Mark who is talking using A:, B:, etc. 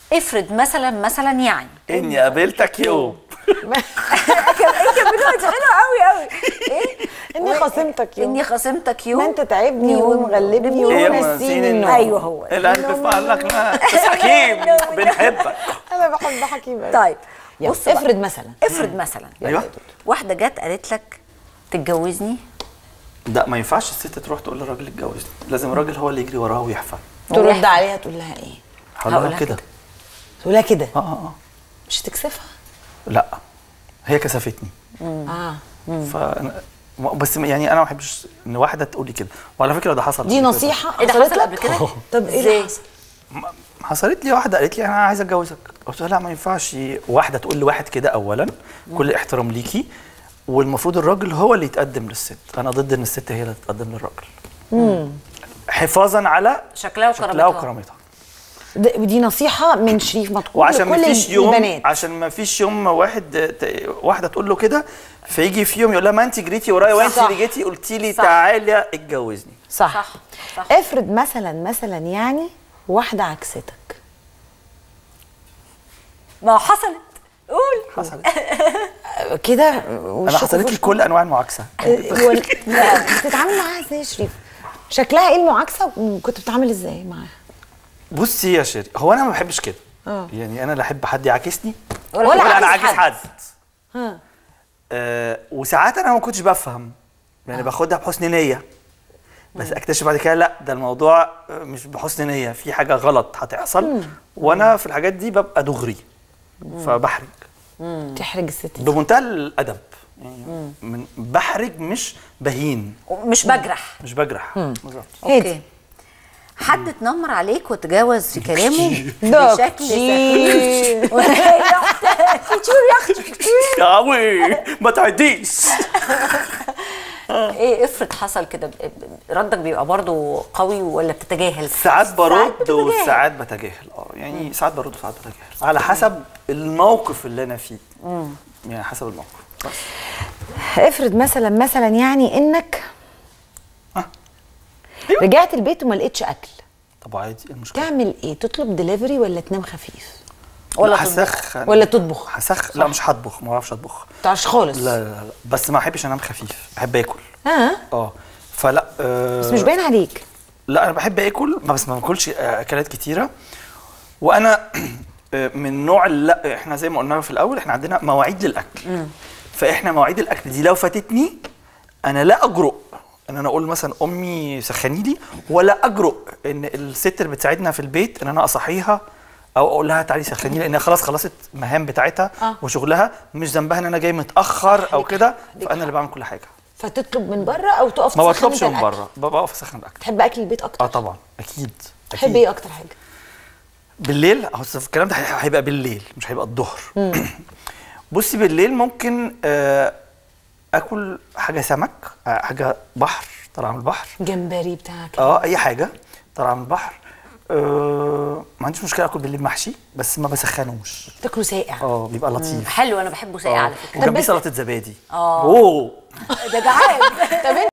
A: افرض مثلا مثلا يعني
B: اني قابلتك يوم
A: كان بنقعد حلو قوي قوي ايه
C: اني خصمتك يوم
A: اني خصمتك يوم
C: ما انت تعبني ومغلبني
B: إيه
C: ونسيني النوم
A: ايوه هو
B: القلب في قلبك ما بس حكيم بنحبك
C: انا بحب حكيم قوي
A: طيب
C: يلا،
A: بص بقى.
C: افرض مثلا
A: افرض مثلا
B: ايوه
A: واحده جت قالت لك تتجوزني
B: لا ما ينفعش الست تروح تقول للراجل اتجوزني لازم الراجل هو اللي يجري وراها ويحفل
C: ترد عليها تقول لها ايه
B: هقول لها
A: هقولها
B: كده
C: تقول لها كده
B: اه اه اه
C: مش هتكسفها
B: لا هي كسفتني
C: اه
B: ف بس يعني انا ما بحبش ان واحده تقول لي كده وعلى فكره ده حصل
C: دي
B: قبل كده.
C: نصيحه
A: ايه ده
C: حصلت
A: حصل
C: لك؟
A: قبل كده
C: طب ايه
A: ازاي؟
C: اللي حصل؟
B: حصلت لي واحده قالت لي انا عايزه اتجوزك قلت لها لا ما ينفعش واحده تقول لواحد كده اولا كل احترام ليكي والمفروض الراجل هو اللي يتقدم للست انا ضد ان الست هي اللي تتقدم للراجل حفاظا على
A: شكلها
B: شكلها
A: وكرامتها
B: وكرامتها
C: ده- ودي نصيحه من شريف مطقوب
B: وعشان ما
C: لكل
B: فيش يوم
C: البنات
B: عشان ما فيش يوم واحد ت- واحده تقول له كده فيجي في يوم يقول لها ما انت جريتي ورايا وانت
C: صح.
B: اللي جيتي قلتي لي
A: صح.
B: تعالي اتجوزني
C: صح.
A: صح صح
C: افرض مثلا مثلا يعني واحده عكستك
A: ما هو حصلت قول
B: حصلت
C: كده
B: انا
C: وشكوا
B: حصلت
C: في
B: لي كل انواع المعاكسه
C: وشكوا. وال- لا بتتعامل معاها ازاي يا شريف شكلها ايه المعاكسه وكنت بتتعامل ازاي معاها
B: بصي يا شيري هو انا ما بحبش كده
C: اه.
B: يعني انا لا احب حد يعاكسني
A: ولا
B: ولا,
A: حد
B: انا
A: عاكس
B: عاكس
A: حد.
B: حد,
C: ها
B: آه وساعات انا ما كنتش بفهم يعني باخدها بحسن نيه بس اكتشف بعد كده لا ده الموضوع آه، مش بحسن نيه في حاجه غلط هتحصل وانا في الحاجات دي ببقى دغري فبحرج
C: تحرج الست دي
B: بمنتهى الادب يعني من بحرج مش بهين
A: مش بجرح
B: مش بجرح بالظبط
A: اوكي حد اتنمر عليك وتجاوز في كلامه
C: ده
A: بشكل
C: كتير.
A: سخيف يا اختي كتير يا اختي كتير
B: يا عوي ما تعديش
A: ايه افرض حصل كده ب- ب- ردك بيبقى برضو قوي ولا بتتجاهل
B: ساعات برد
A: بتتجاهل.
B: وساعات بتجاهل اه يعني ساعات برد وساعات بتجاهل على حسب الموقف اللي انا فيه يعني حسب الموقف بس
C: افرض مثلا مثلا يعني انك
B: ها.
C: رجعت البيت وما لقيتش اكل
B: طب عادي إيه المشكله
C: تعمل ايه تطلب دليفري ولا تنام خفيف
A: ولا
B: لا،
A: تطبخ.
B: هسخن
C: ولا تطبخ
B: هسخ لا مش هطبخ ما بعرفش اطبخ
C: تعرفش خالص
B: لا لا لا بس ما بحبش انام خفيف بحب اكل
C: ها
B: اه فلا آه
C: بس مش باين عليك
B: لا انا بحب اكل ما بس ما باكلش آه، اكلات كتيره وانا آه، من نوع اللي لا احنا زي ما قلنا في الاول احنا عندنا مواعيد للاكل فاحنا مواعيد الاكل دي لو فاتتني انا لا اجرؤ ان انا اقول مثلا امي سخني لي ولا اجرؤ ان الست اللي بتساعدنا في البيت ان انا اصحيها او اقول لها تعالي سخني لان هي خلاص خلصت المهام بتاعتها
C: آه.
B: وشغلها مش ذنبها ان انا جاي متاخر او
C: ليك
B: كده
C: حق، ليك
B: فانا اللي بعمل كل حاجه
C: فتطلب من بره او تقف
B: ما
C: تسخن
B: بطلبش
C: انت
B: من
C: الأكل.
B: بره ببقى اقف اسخن الاكل
C: تحب اكل البيت اكتر
B: اه طبعا اكيد
C: تحب
B: أكيد.
C: ايه اكتر حاجه
B: بالليل اهو في الكلام ده هيبقى بالليل مش هيبقى الظهر بصي بالليل ممكن آه، اكل حاجه سمك آه، حاجه بحر طالعه من البحر
C: جمبري بتاعك
B: اه اي حاجه طالعه من البحر آه ما عنديش مشكله اكل بالليل محشي بس ما بسخنوش
C: تاكله ساقع
B: اه بيبقى لطيف
A: حلو انا بحبه ساقع
B: اه
A: على فكره
B: وجنبيه
C: بس-
B: سلطه زبادي
A: اه.
B: اوه
A: ده جعان
C: طب